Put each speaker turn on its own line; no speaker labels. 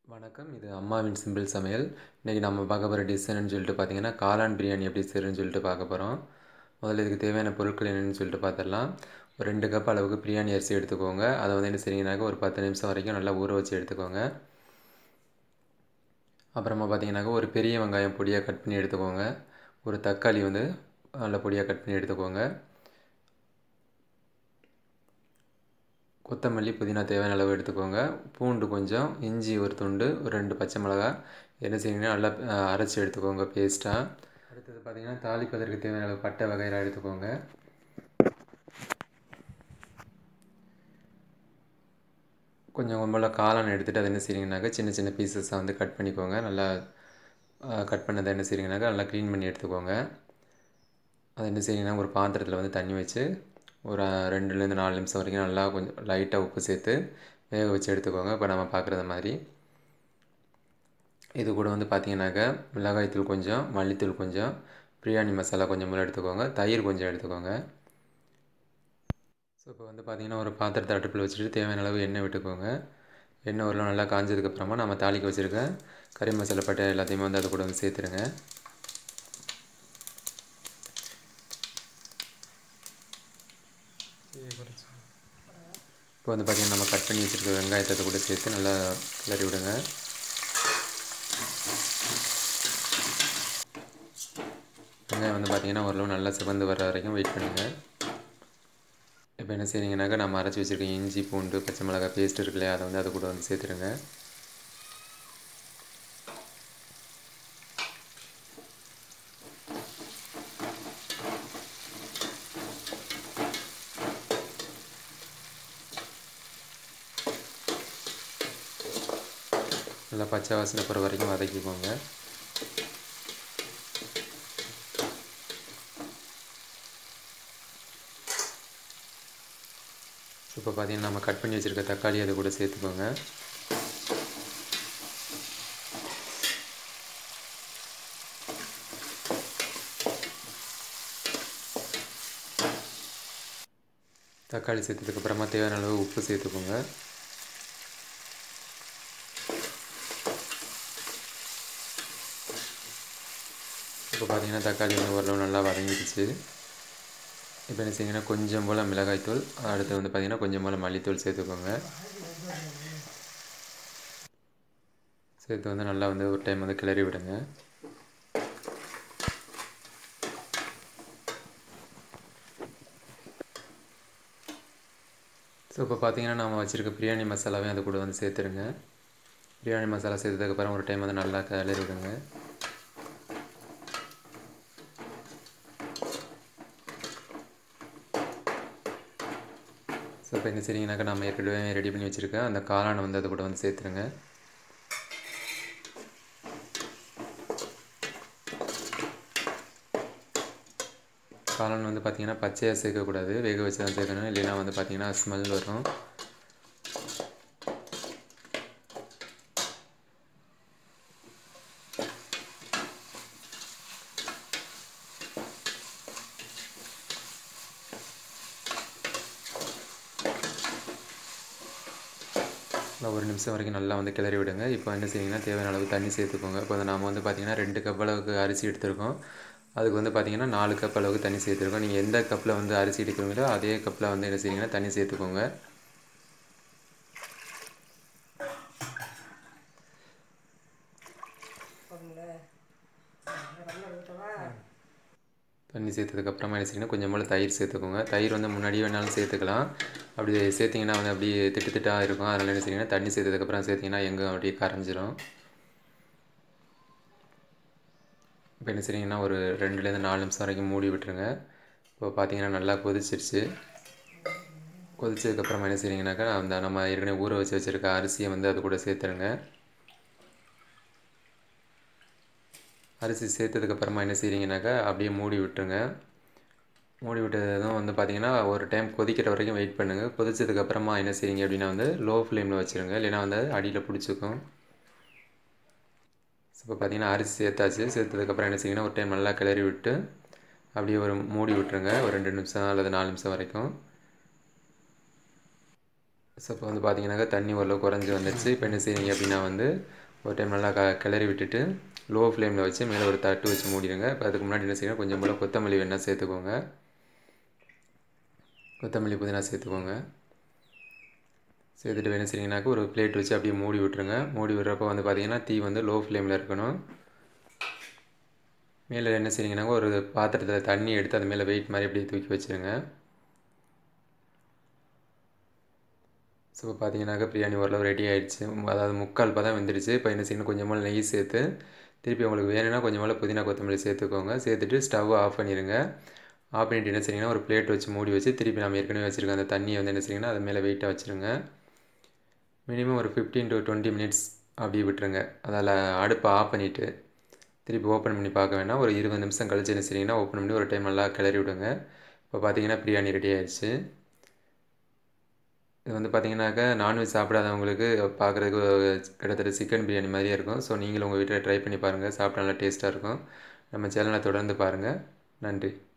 வணக்கம் இது அம்மாவின் சிம்பிள் சமையல் இன்றைக்கி நம்ம பார்க்க போகிற டிஷ் என்னன்னு சொல்லிட்டு பார்த்தீங்கன்னா காளான் பிரியாணி எப்படி செய்யறதுன்னு சொல்லிட்டு பார்க்க போகிறோம் முதல்ல இதுக்கு தேவையான பொருட்கள் என்னென்னு சொல்லிட்டு பார்த்துடலாம் ஒரு ரெண்டு கப் அளவுக்கு பிரியாணி அரிசி எடுத்துக்கோங்க அதை வந்து என்ன செய்றீங்கனாக்கா ஒரு பத்து நிமிஷம் வரைக்கும் நல்லா ஊற வச்சு எடுத்துக்கோங்க அப்புறமா பார்த்தீங்கன்னாக்கா ஒரு பெரிய வெங்காயம் பொடியாக கட் பண்ணி எடுத்துக்கோங்க ஒரு தக்காளி வந்து நல்லா பொடியாக கட் பண்ணி எடுத்துக்கோங்க கொத்தமல்லி புதினா தேவையான அளவு எடுத்துக்கோங்க பூண்டு கொஞ்சம் இஞ்சி ஒரு துண்டு ஒரு ரெண்டு பச்சை மிளகா என்ன செய்யணும்னா நல்லா அரைச்சி எடுத்துக்கோங்க பேஸ்ட்டாக அடுத்தது பார்த்திங்கன்னா தாளிப்பதற்கு தேவையான அளவு பட்டை வகையெல்லாம் எடுத்துக்கோங்க கொஞ்சம் கொஞ்சம் காளான் எடுத்துகிட்டு அதை என்ன செய்றீங்கனாக்கா சின்ன சின்ன பீசஸாக வந்து கட் பண்ணிக்கோங்க நல்லா கட் பண்ணதை என்ன செய்றீங்கனாக்கா நல்லா க்ளீன் பண்ணி எடுத்துக்கோங்க அதை என்ன செய்றீங்கன்னா ஒரு பாத்திரத்தில் வந்து தண்ணி வச்சு ஒரு ரெண்டுலேருந்து நாலு நிமிஷம் வரைக்கும் நல்லா கொஞ்சம் லைட்டாக உப்பு சேர்த்து வேக வச்சு எடுத்துக்கோங்க இப்போ நம்ம பார்க்குறது மாதிரி இது கூட வந்து பார்த்தீங்கன்னாக்கா மிளகாய்த்தூள் கொஞ்சம் மல்லித்தூள் கொஞ்சம் பிரியாணி மசாலா கொஞ்சம் மூலம் எடுத்துக்கோங்க தயிர் கொஞ்சம் எடுத்துக்கோங்க ஸோ இப்போ வந்து பார்த்திங்கன்னா ஒரு பாத்திரத்தை அடுப்பில் வச்சுட்டு தேவையான அளவு எண்ணெய் விட்டுக்கோங்க எண்ணெய் ஒரு நல்லா காஞ்சதுக்கப்புறமா நம்ம தாளிக்க வச்சுருக்க கறி மசாலா பட்டை எல்லாத்தையுமே வந்து அது கூட வந்து சேர்த்துருங்க இப்போ வந்து பார்த்திங்கன்னா நம்ம கட் பண்ணி வச்சுருக்க வெங்காயத்தை கூட சேர்த்து நல்லா கிளறி விடுங்க வெங்காயம் வந்து பார்த்திங்கன்னா ஓரளவு நல்லா சிவந்து வர வரைக்கும் வெயிட் பண்ணுங்கள் இப்போ என்ன செய்றீங்கனாக்கா நம்ம அரைச்சி வச்சுருக்க இஞ்சி பூண்டு பச்சை மிளகாய் பேஸ்ட் இருக்கு இல்லையா அதை வந்து அது கூட வந்து சேர்த்துருங்க நல்லா பச்சை வாசனை போகிற வரைக்கும் வதக்கிக்கோங்க இப்போ பார்த்தீங்கன்னா நம்ம கட் பண்ணி வச்சுருக்க தக்காளி அதை கூட சேர்த்துக்கோங்க தக்காளி சேர்த்ததுக்கப்புறமா தேவையான அளவு உப்பு சேர்த்துக்கோங்க இப்போ பார்த்தீங்கன்னா தக்காளி வந்து ஓரளவு நல்லா வதங்கிடுச்சு இப்போ என்ன செய்யுங்கன்னா கொஞ்சம் போல் மிளகாய்த்தூள் அடுத்து வந்து பார்த்திங்கன்னா கொஞ்சம் போல் மல்லித்தூள் சேர்த்துக்கோங்க சேர்த்து வந்து நல்லா வந்து ஒரு டைம் வந்து கிளறி விடுங்க ஸோ இப்போ பார்த்தீங்கன்னா நம்ம வச்சுருக்க பிரியாணி மசாலாவையும் அது கூட வந்து சேர்த்துருங்க பிரியாணி மசாலா சேர்த்ததுக்கப்புறம் ஒரு டைம் வந்து நல்லா கிளறி விடுங்க ஸோ இப்போ என்ன செய்றீங்கனாக்கா நம்ம ஏற்கனவே ரெடி பண்ணி வச்சுருக்கேன் அந்த காளானை வந்து அது கூட வந்து சேர்த்துருங்க காளான் வந்து பார்த்திங்கன்னா பச்சையாக சேர்க்கக்கூடாது வேக வச்சு தான் சேர்க்கணும் இல்லைன்னா வந்து பார்த்திங்கன்னா ஸ்மெல் வரும் ஒரு நிமிஷம் வரைக்கும் நல்லா வந்து கிளறி விடுங்க இப்போ என்ன செய்யுங்கன்னா தேவையான அளவு தண்ணி சேர்த்துக்கோங்க இப்போ வந்து நாம் வந்து பார்த்திங்கன்னா ரெண்டு கப் அளவுக்கு அரிசி எடுத்திருக்கோம் அதுக்கு வந்து பார்த்திங்கன்னா நாலு கப் அளவுக்கு தண்ணி சேர்த்துருக்கோம் நீங்கள் எந்த கப்பில் வந்து அரிசி எடுக்கிறீங்களோ அதே கப்பில் வந்து என்ன செய்யுங்கன்னா தண்ணி சேர்த்துக்கோங்க தண்ணி சேர்த்ததுக்கப்புறமா என்ன செய்யணும் கொஞ்சம் போல் தயிர் சேர்த்துக்கோங்க தயிர் வந்து முன்னாடியே வேணாலும் சேர்த்துக்கலாம் அப்படி சேர்த்திங்கன்னா வந்து அப்படியே திட்டு திட்டாக இருக்கும் அதனால் என்ன செய்யணும் தண்ணி சேர்த்ததுக்கப்புறம் சேர்த்திங்கன்னா எங்கே அப்படியே கரைஞ்சிரும் இப்போ என்ன செய்றீங்கன்னா ஒரு ரெண்டுலேருந்து நாலு நிமிஷம் வரைக்கும் மூடி விட்டுருங்க இப்போ பார்த்தீங்கன்னா நல்லா கொதிச்சிருச்சு கொதிச்சதுக்கப்புறமா என்ன செய்றீங்கனாக்கா அந்த நம்ம ஏற்கனவே ஊற வச்சு வச்சுருக்க அரிசியை வந்து அது கூட சேர்த்துருங்க அரிசி சேர்த்ததுக்கப்புறமா என்ன செய்றீங்கனாக்கா அப்படியே மூடி விட்டுருங்க மூடி விட்டதும் வந்து பார்த்திங்கன்னா ஒரு டைம் கொதிக்கிற வரைக்கும் வெயிட் பண்ணுங்கள் கொதிச்சதுக்கப்புறமா என்ன செய்றீங்க அப்படின்னா வந்து லோ ஃப்ளேமில் வச்சுருங்க இல்லைனா வந்து அடியில் பிடிச்சிக்கும் இப்போ பார்த்திங்கன்னா அரிசி சேர்த்தாச்சு சேர்த்ததுக்கப்புறம் என்ன செய்யுங்கன்னா ஒரு டைம் நல்லா கிளறி விட்டு அப்படியே ஒரு மூடி விட்டுருங்க ஒரு ரெண்டு நிமிஷம் அல்லது நாலு நிமிஷம் வரைக்கும் ஸோ இப்போ வந்து பார்த்தீங்கன்னாக்கா தண்ணி ஓரளவு குறைஞ்சி வந்துடுச்சு இப்போ என்ன செய்றீங்க அப்படின்னா வந்து ஒரு டைம் நல்லா க கிளறி விட்டுட்டு லோ ஃப்ளேமில் வச்சு மேலே ஒரு தட்டு வச்சு மூடிடுங்க இப்போ அதுக்கு முன்னாடி என்ன செய்யணும் கொஞ்சம் போல் கொத்தமல்லி வேணால் சேர்த்துக்கோங்க கொத்தமல்லி புதினா சேர்த்துக்கோங்க சேர்த்துட்டு என்ன செய்றீங்கன்னாக்கா ஒரு பிளேட் வச்சு அப்படியே மூடி விட்டுருங்க மூடி விடுறப்போ வந்து பார்த்தீங்கன்னா தீ வந்து லோ ஃப்ளேமில் இருக்கணும் மேலே என்ன செய்றீங்கன்னாக்கா ஒரு பாத்திரத்தில் தண்ணி எடுத்து அது மேலே வெயிட் மாதிரி அப்படியே தூக்கி வச்சுருங்க ஸோ இப்போ பார்த்தீங்கன்னாக்கா பிரியாணி ஓரளவு ரெடி ஆகிடுச்சு அதாவது முக்கால் பதம் வெந்துடுச்சு இப்போ என்ன செய்யணும் கொஞ்சமாக நெய் சேர்த்து திருப்பி உங்களுக்கு வேணும்னா கொஞ்சமாக புதினா கொத்தமல்லி சேர்த்துக்கோங்க சேர்த்துட்டு ஸ்டவ் ஆஃப் பண்ணிடுங்க ஆஃப் பண்ணிட்டு என்ன செய்யுங்கன்னா ஒரு பிளேட் வச்சு மூடி வச்சு திருப்பி நம்ம ஏற்கனவே வச்சுருக்க அந்த தண்ணியை வந்து என்ன செய்யுங்கன்னா அது மேலே வெயிட்டாக வச்சுருங்க மினிமம் ஒரு ஃபிஃப்டீன் டு டுவெண்ட்டி மினிட்ஸ் அப்படியே விட்டுருங்க அதில் அடுப்பை ஆஃப் பண்ணிவிட்டு திருப்பி ஓப்பன் பண்ணி பார்க்க வேணாம் ஒரு இருபது நிமிஷம் கழிச்சு என்ன செய்றீங்கன்னா ஓப்பன் பண்ணி ஒரு டைம் நல்லா கிளறி விடுங்க இப்போ பார்த்தீங்கன்னா பிரியாணி ரெடி ஆயிடுச்சு இது வந்து பார்த்தீங்கன்னாக்கா நான்வெஜ் சாப்பிடாதவங்களுக்கு பார்க்குறதுக்கு கிட்டத்தட்ட சிக்கன் பிரியாணி மாதிரியே இருக்கும் ஸோ நீங்களும் உங்கள் வீட்டில் ட்ரை பண்ணி பாருங்கள் சாப்பிட்டா நல்லா டேஸ்ட்டாக இருக்கும் நம்ம சேனலை தொடர்ந்து பாருங்கள் நன்றி